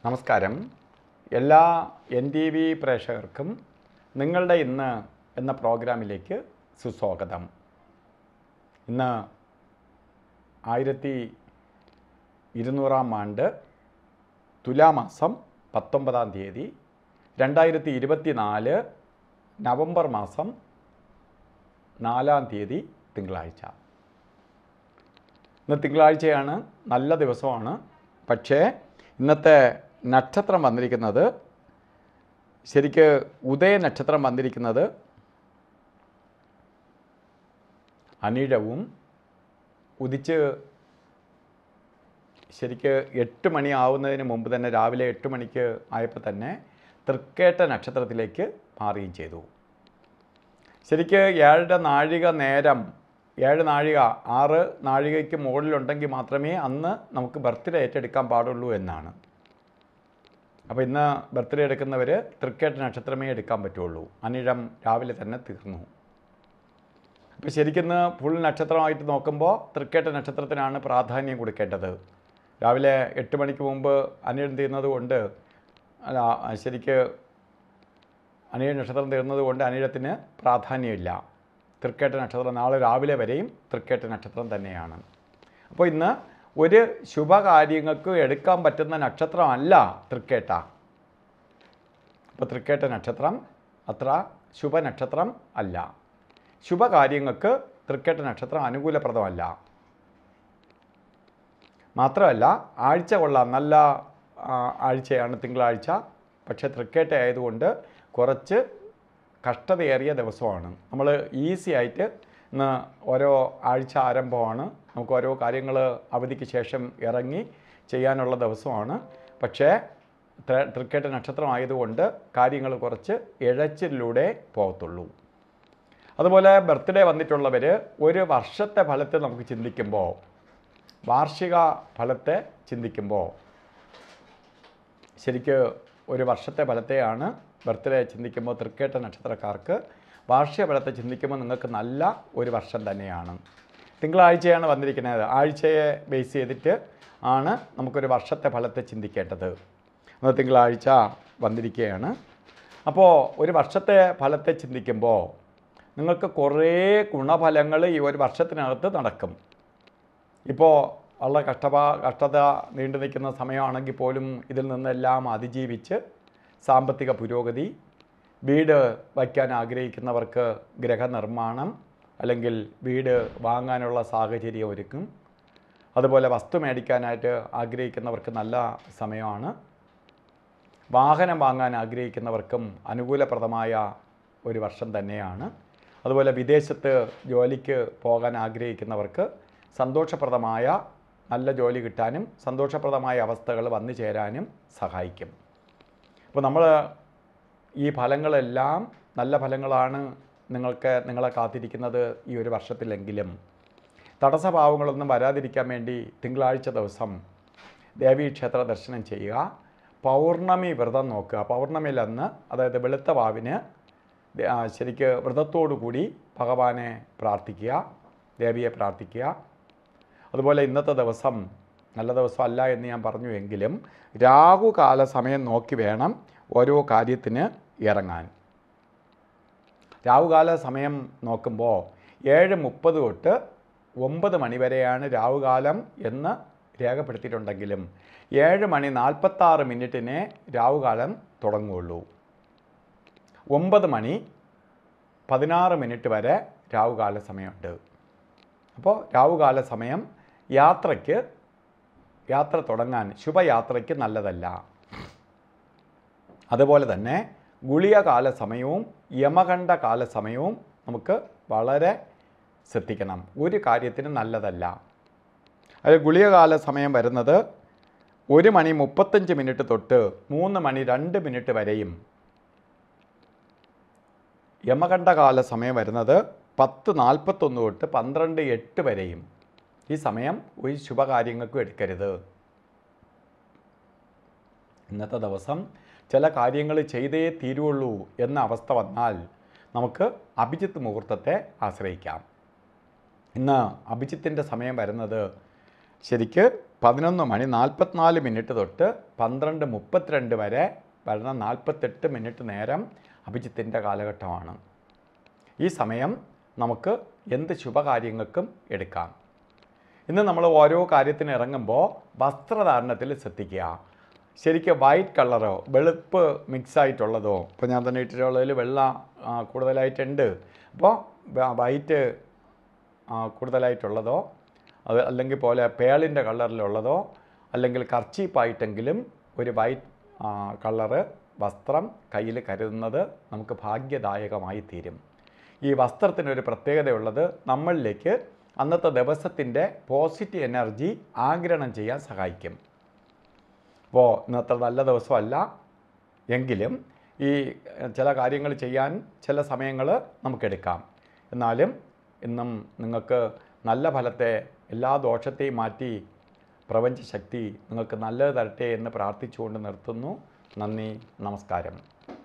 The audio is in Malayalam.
നമസ്കാരം എല്ലാ എൻ ടി വി പ്രേക്ഷകർക്കും നിങ്ങളുടെ ഇന്ന് എന്ന പ്രോഗ്രാമിലേക്ക് സുസ്വാഗതം ഇന്ന് ആയിരത്തി ഇരുന്നൂറാം ആണ്ട് തുലാമാസം പത്തൊമ്പതാം തീയതി രണ്ടായിരത്തി ഇരുപത്തി നാല് നവംബർ മാസം നാലാം തീയതി തിങ്കളാഴ്ച ഇന്ന് തിങ്കളാഴ്ചയാണ് നല്ല ദിവസമാണ് പക്ഷേ ഇന്നത്തെ നക്ഷത്രം വന്നിരിക്കുന്നത് ശരിക്ക് ഉദയ നക്ഷത്രം വന്നിരിക്കുന്നത് അനിഴവും ഉദിച്ച് ശരിക്ക് എട്ട് മണി ആവുന്നതിന് മുമ്പ് തന്നെ രാവിലെ എട്ട് മണിക്ക് ആയപ്പോൾ തന്നെ തൃക്കേട്ട നക്ഷത്രത്തിലേക്ക് മാറുകയും ചെയ്തു ശരിക്ക് ഏഴര നാഴിക നേരം ഏഴ് നാഴിക ആറ് നാഴികയ്ക്ക് മുകളിലുണ്ടെങ്കിൽ മാത്രമേ അന്ന് നമുക്ക് ബർത്ത്ഡേ ഏറ്റെടുക്കാൻ പാടുള്ളൂ എന്നാണ് അപ്പോൾ ഇന്ന് ബർത്ത്ഡേ എടുക്കുന്നവർ തൃക്കേട്ട നക്ഷത്രമേ എടുക്കാൻ പറ്റുള്ളൂ അനിഴം രാവിലെ തന്നെ തീർന്നു അപ്പോൾ ശരിക്കും ഫുൾ നക്ഷത്രമായിട്ട് നോക്കുമ്പോൾ തൃക്കേട്ട നക്ഷത്രത്തിനാണ് പ്രാധാന്യം കൊടുക്കേണ്ടത് രാവിലെ എട്ട് മണിക്ക് മുമ്പ് അനിഴം തീർന്നത് കൊണ്ട് അല്ല ശരിക്ക് അനിഴ നക്ഷത്രം തീർന്നത് കൊണ്ട് അനിഴത്തിന് പ്രാധാന്യമില്ല തൃക്കേട്ട നക്ഷത്രം നാളെ രാവിലെ വരെയും തൃക്കേട്ട നക്ഷത്രം തന്നെയാണ് അപ്പോൾ ഇന്ന് ഒരു ശുഭകാര്യങ്ങൾക്ക് എടുക്കാൻ പറ്റുന്ന നക്ഷത്രമല്ല തൃക്കേട്ട അപ്പോൾ തൃക്കേട്ട നക്ഷത്രം അത്ര ശുഭനക്ഷത്രം അല്ല ശുഭകാര്യങ്ങൾക്ക് തൃക്കേട്ട നക്ഷത്രം അനുകൂലപ്രദമല്ല മാത്രമല്ല ആഴ്ച കൊള്ളാം നല്ല ആ, ആഴ്ചയാണ് തിങ്കളാഴ്ച പക്ഷേ തൃക്കേട്ട ആയതുകൊണ്ട് കുറച്ച് കഷ്ടതയേറിയ ദിവസമാണ് നമ്മൾ ഈസി ആയിട്ട് ഇന്ന് ഓരോ ആഴ്ച ആരംഭമാണ് നമുക്ക് ഓരോ കാര്യങ്ങൾ അവധിക്ക് ശേഷം ഇറങ്ങി ചെയ്യാനുള്ള ദിവസമാണ് പക്ഷേ ത്ര- തൃക്കേട്ട നക്ഷത്രമായതുകൊണ്ട് കാര്യങ്ങൾ കുറച്ച് ഇഴച്ചിലൂടെ പോകത്തുള്ളൂ അതുപോലെ ബർത്ത്ഡേ വന്നിട്ടുള്ളവർ ഒരു വർഷത്തെ ഫലത്തെ നമുക്ക് ചിന്തിക്കുമ്പോൾ വാർഷിക ഫലത്തെ ചിന്തിക്കുമ്പോൾ ശരിക്ക് ഒരു വർഷത്തെ ഫലത്തെയാണ് ബർത്ത്ഡേ ചിന്തിക്കുമ്പോൾ തൃക്കേട്ട നക്ഷത്രക്കാർക്ക് വാർഷിക ഫലത്തെ ചിന്തിക്കുമ്പോൾ നിങ്ങൾക്ക് നല്ല ഒരു വർഷം തന്നെയാണ് തിങ്കളാഴ്ചയാണ് വന്നിരിക്കുന്നത് ആഴ്ചയെ ബേസ് ചെയ്തിട്ട് ആണ് നമുക്കൊരു വർഷത്തെ ഫലത്തെ ചിന്തിക്കേണ്ടത് അത് തിങ്കളാഴ്ച വന്നിരിക്കുകയാണ് അപ്പോൾ ഒരു വർഷത്തെ ഫലത്തെ ചിന്തിക്കുമ്പോൾ നിങ്ങൾക്ക് കുറേ ഗുണഫലങ്ങൾ ഈ ഒരു വർഷത്തിനകത്ത് നടക്കും ഇപ്പോൾ വളരെ കഷ്ടപാ കഷ്ടത നീണ്ടു നിൽക്കുന്ന സമയമാണെങ്കിൽ പോലും ഇതിൽ നിന്നെല്ലാം അതിജീവിച്ച് സാമ്പത്തിക പുരോഗതി വീട് വയ്ക്കാൻ ആഗ്രഹിക്കുന്നവർക്ക് ഗൃഹനിർമ്മാണം അല്ലെങ്കിൽ വീട് വാങ്ങാനുള്ള സാഹചര്യം ഒരുക്കും അതുപോലെ വസ്തു മേടിക്കാനായിട്ട് ആഗ്രഹിക്കുന്നവർക്ക് നല്ല സമയമാണ് വാഹനം വാങ്ങാൻ ആഗ്രഹിക്കുന്നവർക്കും അനുകൂലപ്രദമായ ഒരു വർഷം തന്നെയാണ് അതുപോലെ വിദേശത്ത് ജോലിക്ക് പോകാൻ ആഗ്രഹിക്കുന്നവർക്ക് സന്തോഷപ്രദമായ നല്ല ജോലി കിട്ടാനും സന്തോഷപ്രദമായ അവസ്ഥകൾ വന്നു ചേരാനും സഹായിക്കും അപ്പോൾ നമ്മൾ ഈ ഫലങ്ങളെല്ലാം നല്ല ഫലങ്ങളാണ് നിങ്ങൾക്ക് നിങ്ങളെ കാത്തിരിക്കുന്നത് ഈ ഒരു വർഷത്തിലെങ്കിലും തടസ്സഭാവങ്ങളൊന്നും വരാതിരിക്കാൻ വേണ്ടി തിങ്കളാഴ്ച ദിവസം ദേവീക്ഷേത്ര ദർശനം ചെയ്യുക പൗർണമി വ്രതം നോക്കുക പൗർണമിയിൽ അന്ന് അതായത് വെളുത്ത വാവിന് ദേ- ആ, ശരിക്ക് വ്രതത്തോടു കൂടി ഭഗവാനെ പ്രാർത്ഥിക്കുക ദേവിയെ പ്രാർത്ഥിക്കുക അതുപോലെ ഇന്നത്തെ ദിവസം നല്ല ദിവസമല്ല എന്ന് ഞാൻ പറഞ്ഞു എങ്കിലും രാഹുകാല സമയം നോക്കി വേണം ഓരോ കാര്യത്തിന് ഇറങ്ങാൻ രാഹുകാല സമയം നോക്കുമ്പോൾ ഏഴ് മുപ്പത് തൊട്ട് ഒമ്പത് മണി വരെയാണ് രാഹുകാലം എന്ന് രേഖപ്പെടുത്തിയിട്ടുണ്ടെങ്കിലും ഏഴ് മണി നാൽപ്പത്താറ് മിനിറ്റിനെ രാഹുകാലം തുടങ്ങുകയുള്ളൂ ഒമ്പത് മണി പതിനാറ് മിനിറ്റ് വരെ രാഹുകാല സമയമുണ്ട് അപ്പോൾ രാഹുകാല സമയം യാത്രയ്ക്ക് യാത്ര തുടങ്ങാൻ ശുഭയാത്രയ്ക്ക് നല്ലതല്ല അതുപോലെ തന്നെ ഗുളികകാല സമയവും യമകണ്ഠ കാല സമയവും നമുക്ക് വളരെ ശ്രദ്ധിക്കണം ഒരു കാര്യത്തിനും നല്ലതല്ല അത് ഗുളികകാല സമയം വരുന്നത് ഒരു മണി മുപ്പത്തഞ്ച് മിനിറ്റ് തൊട്ട് മൂന്ന് മണി രണ്ട് മിനിറ്റ് വരെയും യമകണ്ഠകാല സമയം വരുന്നത് പത്ത് നാൽപ്പത്തൊന്ന് തൊട്ട് പന്ത്രണ്ട് എട്ട് വരെയും ഈ സമയം ഒരു ശുഭകാര്യങ്ങൾക്കും എടുക്കരുത് ഇന്നത്തെ ദിവസം ചില കാര്യങ്ങൾ ചെയ്തേ തീരുള്ളൂ എന്ന അവസ്ഥ വന്നാൽ നമുക്ക് അഭിജിത്ത് മുഹൂർത്തത്തെ ആശ്രയിക്കാം ഇന്ന് അഭിജിത്തിൻ്റെ സമയം വരുന്നത് ശരിക്ക് പതിനൊന്ന് മണി നാൽപ്പത്തിനാല് മിനിറ്റ് തൊട്ട് പന്ത്രണ്ട് മുപ്പത്തിരണ്ട് വരെ വരുന്ന നാൽപ്പത്തെട്ട് മിനിറ്റ് നേരം അഭിജിത്തിൻ്റെ കാലഘട്ടമാണ് ഈ സമയം നമുക്ക് എന്ത് ശുഭകാര്യങ്ങൾക്കും എടുക്കാം ഇന്ന് നമ്മൾ ഓരോ കാര്യത്തിന് ഇറങ്ങുമ്പോൾ വസ്ത്രധാരണത്തിൽ ശ്രദ്ധിക്കുക ശരിക്കും വൈറ്റ് കളറോ വെളുപ്പ് മിക്സ് ആയിട്ടുള്ളതോ ഇപ്പോൾ ഞാൻ തന്നെ ഇട്ടിട്ടുള്ളതിൽ വെള്ള ആ, കൂടുതലായിട്ടുണ്ട് അപ്പോൾ വൈറ്റ് ആ, കൂടുതലായിട്ടുള്ളതോ അത് അല്ലെങ്കിൽ പോലെ പേളിൻ്റെ കളറിലുള്ളതോ അല്ലെങ്കിൽ കർച്ചീപ്പായിട്ടെങ്കിലും ഒരു വൈറ്റ് കളറ് വസ്ത്രം കയ്യിൽ കരുതുന്നത് നമുക്ക് ഭാഗ്യദായകമായി തീരും ഈ വസ്ത്രത്തിനൊരു പ്രത്യേകതയുള്ളത് നമ്മളിലേക്ക് അന്നത്തെ ദിവസത്തിൻ്റെ പോസിറ്റീവ് എനർജി ആഗിരണം ചെയ്യാൻ സഹായിക്കും അപ്പോൾ ഇന്നത്ര നല്ല ദിവസമല്ല എങ്കിലും ഈ എഹ്, ചില കാര്യങ്ങൾ ചെയ്യാൻ ചില സമയങ്ങൾ നമുക്കെടുക്കാം എന്നാലും ഇന്നും നിങ്ങൾക്ക് നല്ല ഫലത്തെ എല്ലാ ദോഷത്തെയും മാറ്റി പ്രപഞ്ചശക്തി നിങ്ങൾക്ക് നല്ലത് തരട്ടെ എന്ന് പ്രാർത്ഥിച്ചുകൊണ്ട് നിർത്തുന്നു നന്ദി നമസ്കാരം